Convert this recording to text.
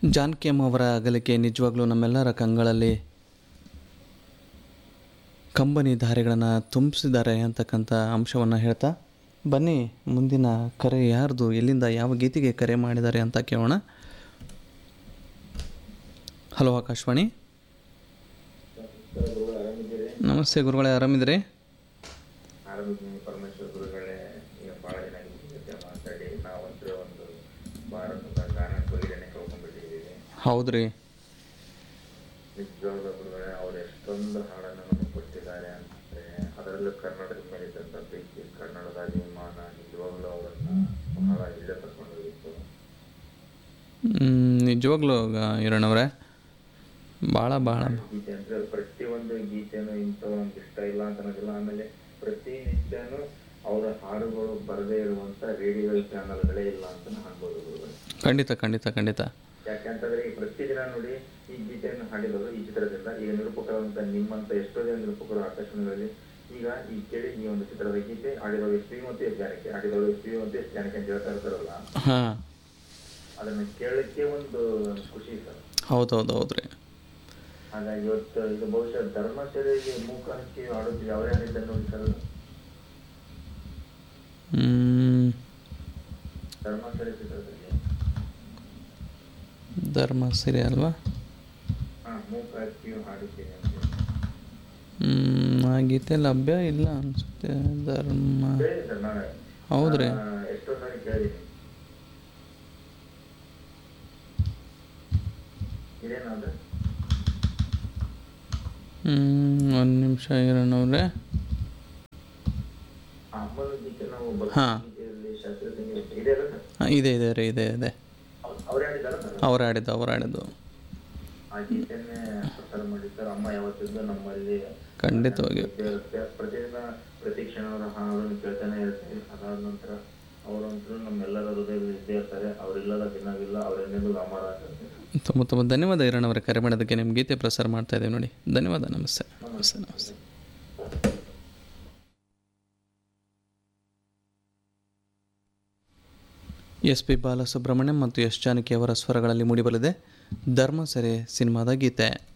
ಜಾನಕಿ ಅಮ್ಮ ಅವರ ಅಗಲಿಕೆ ನಿಜವಾಗ್ಲೂ ನಮ್ಮೆಲ್ಲರ ಕಂಗಳಲ್ಲಿ ಕಂಬನಿ ಧಾರೆಗಳನ್ನು ತುಂಬಿಸಿದ್ದಾರೆ ಅಂತಕ್ಕಂಥ ಅಂಶವನ್ನು ಹೇಳ್ತಾ ಬನ್ನಿ ಮುಂದಿನ ಕರೆ ಯಾರ್ದು ಎಲ್ಲಿಂದ ಯಾವ ಗೀತೆಗೆ ಕರೆ ಮಾಡಿದ್ದಾರೆ ಅಂತ ಕೇಳೋಣ ಹಲೋ ಆಕಾಶವಾಣಿ ನಮಸ್ತೆ ಗುರುಗಳೇ ಆರಾಮಿದ್ರಿ ಆರೋಗ್ಯ ಪರಮೇಶ್ವರ ಗುರುಗಳೇ ಈಗ ಭಾಳ ಜನ ನಿಮ್ಮ ಜೊತೆ ಮಾತಾಡಿ ನಾವಂತೂ ಒಂದು ಭಾರತದ ಗಾನ ಕೊಯ್ಲನೆ ಕಳ್ಕೊಂಡ್ಬಿಟ್ಟಿದ್ದೀವಿ ಹೌದ್ರಿ ನಿಜವಾದ ಗುರುಗಳೇ ಅವ್ರು ಎಷ್ಟೊಂದು ಹಾಡನ್ನು ನಮಗೆ ಕೊಟ್ಟಿದ್ದಾರೆ ಅಂತಂದ್ರೆ ಅದರಲ್ಲೂ ಕನ್ನಡದ ಮೇಲೆ ಇದ್ದಂಥ ಪ್ರೀತಿ ಕನ್ನಡದ ಅಭಿಮಾನ ನಿಜವಾಗ್ಲೂ ಅವರನ್ನ ಬಹಳ ಇಲ್ಲೇ ಕರ್ಕೊಂಡೋಗಿತ್ತು ಮ್, ನಿಜವಾಗ್ಲೂ ಇರೋಣವ್ರೆ ಭಾಳ ಭಾಳ ಗೀತೆ ಅಂದ್ರೆ ಪ್ರತಿಯೊಂದು ಗೀತೆನೂ ಇಂಥ ಒಂದು ಇಷ್ಟ ಇಲ್ಲ ಅಂತ ಅನ್ನೋದಿಲ್ಲ ಆಮೇಲೆ ಪ್ರತಿನಿತ್ಯನೂ ಅವರ ಹಾಡುಗಳು ಬರದೇ ಇರುವಂತ ರೇಡಿಯೋ ಚಾನಲ್ಗಳೇ ಇಲ್ಲ ಅಂತ ಅನ್ಬೋದು ಗುರುಗಳೇ ಖಂಡಿತ ಖಂಡಿತ ಖಂಡಿತ ಯಾಕೆಂತಂದ್ರೆ ಈ ಪ್ರತಿದಿನ ನೋಡಿ ಈ ಗೀತೆಯನ್ನು ಹಾಡಿರೋದು ಈ ಚಿತ್ರದಿಂದ ಈಗ ನಿರೂಪಕರಂತ ನಿಮ್ಮಂತ ಎಷ್ಟೋ ಜನ ನಿರೂಪಕರು ಆಕಾಶವಾಣಿಗಳಲ್ಲಿ ಈಗ ಈ ಕೇಳಿ ಈ ಒಂದು ಚಿತ್ರದ ಗೀತೆ ಹಾಡಿರೋ ಎಸ್ ಪಿ ಮತ್ತು ಎಸ್ ಜಾನಕಿ ಹಾಡಿರೋ ಎಸ್ ಪಿ ಮತ್ತು ಎಸ್ ಜಾನಕಿ ಅಂತ ಹೇಳ್ತಾ ಇರ್ತಾರಲ್ಲ ಹಾಂ ಅದನ್ನ ಕೇಳಕ್ಕೆ ಒಂದು ಖುಷಿ ಸರ್ ಹೌದು ಹೌದು ಹೌದ್ರಿ ಹಾಗಾಗಿ ಇವತ್ತು ಇದು ಬಹುಶಃ ಧರ್ಮಸೆರೆಯಲ್ಲಿ ಮೂಕ ಹಚ್ಚಿ ಹಾಡುತ್ತಿದೆ ಅವರೇ ಹಾಡಿದ್ದಾರೆ ನೋಡಿ ಸರ್ ಅದು. ಮ್, ಧರ್ಮಸೆರೆ ಚಿತ್ರದಲ್ಲಿ ಧರ್ಮ ಸಿರಿ ಅಲ್ವಾ ಹಾ ಮೂಕ ಹಚ್ಚಿ ಹಾಡುತ್ತೇನೆ ಅಂತ ಹೇಳಿ. ಮ್, ಆ ಗೀತೆ ಲಭ್ಯ ಇಲ್ಲ ಅನ್ಸುತ್ತೆ ಧರ್ಮ ಕೇಳಿದೆ ಸರ್ ನಾಳೆ ಹೌದ್ರಿ ಆ, ಎಷ್ಟೋ ಸಾರಿ ಕೇಳಿದ್ದೀನಿ ಇದೇನಾದ್ರೆ ಒಂದು ನಿಮಿಷ ಇರೋಣವ್ರೆ ಅಮ್ಮನ ಗೀತೆ ನಾವು ಹಾ. ಭಕ್ತಿಗೀತೆಯಲ್ಲಿ ಶಾಸ್ತ್ರೀಯ ಸಂಗೀತ ಇದೆ ಅಲ್ಲ ಸರ್ ಹಾಂ ಇದೆ ಇದೆ ರೀ ಇದೆ ಇದೆ ಅವ್ರು- ಅವರೇ ಹೇಳಿದಾರ ಸರ್ ಅವ್ರು ಆಡಿದ್ದು ಅವ್ರು ಆಡಿದ್ದು ಆ ಗೀತೆಯನ್ನೇ ಪ್ರಸಾರ ಮಾಡಿದ್ದಾರೆ ಅಮ್ಮ ಯಾವತ್ತಿದ್ದು ನಮ್ಮಲ್ಲಿ ಖಂಡಿತವಾಗಿ ಇದ್ದೇ ಇರುತ್ತೆ. ಪ್ರತಿದಿನ ಪ್ರತಿ ಕ್ಷಣ ಅವರ ಹಾಡನ್ನು ಕೇಳ್ತಾನೆ ಇರ್ತೀವಿ ಅದಾದ ನಂತರ ಅವರಂತೂ ನಮ್ಮೆಲ್ಲರ ಹೃದಯದಲ್ಲಿ ಇದ್ದೇ ಇರ್ತಾರೆ ಅವರಿಲ್ಲದ ದಿನವಿಲ್ಲ ಅವರೆಂದೆಂದೂ ಅಮರ ಆಗ್ತಾರೆ ತುಂಬ ತುಂಬ ಧನ್ಯವಾದ ಇರೋಣವ್ರೆ ಕರೆ ಮಾಡೋದಕ್ಕೆ ನಿಮ್ಮ ಗೀತೆ ಪ್ರಸಾರ ಮಾಡ್ತಾ ಇದ್ದೀವಿ ನೋಡಿ ಧನ್ಯವಾದ ನಮಸ್ತೆ ನಮಸ್ತೆ ನಮಸ್ತೆ ಎಸ್ ಪಿ ಬಾಲಸುಬ್ರಹ್ಮಣ್ಯಂ ಮತ್ತು ಎಸ್ ಜಾನಕಿ ಅವರ ಸ್ವರಗಳಲ್ಲಿ ಮೂಡಿಬರಲಿದೆ ಧರ್ಮ ಸೆರೆ ಸಿನಿಮಾದ ಗೀತೆ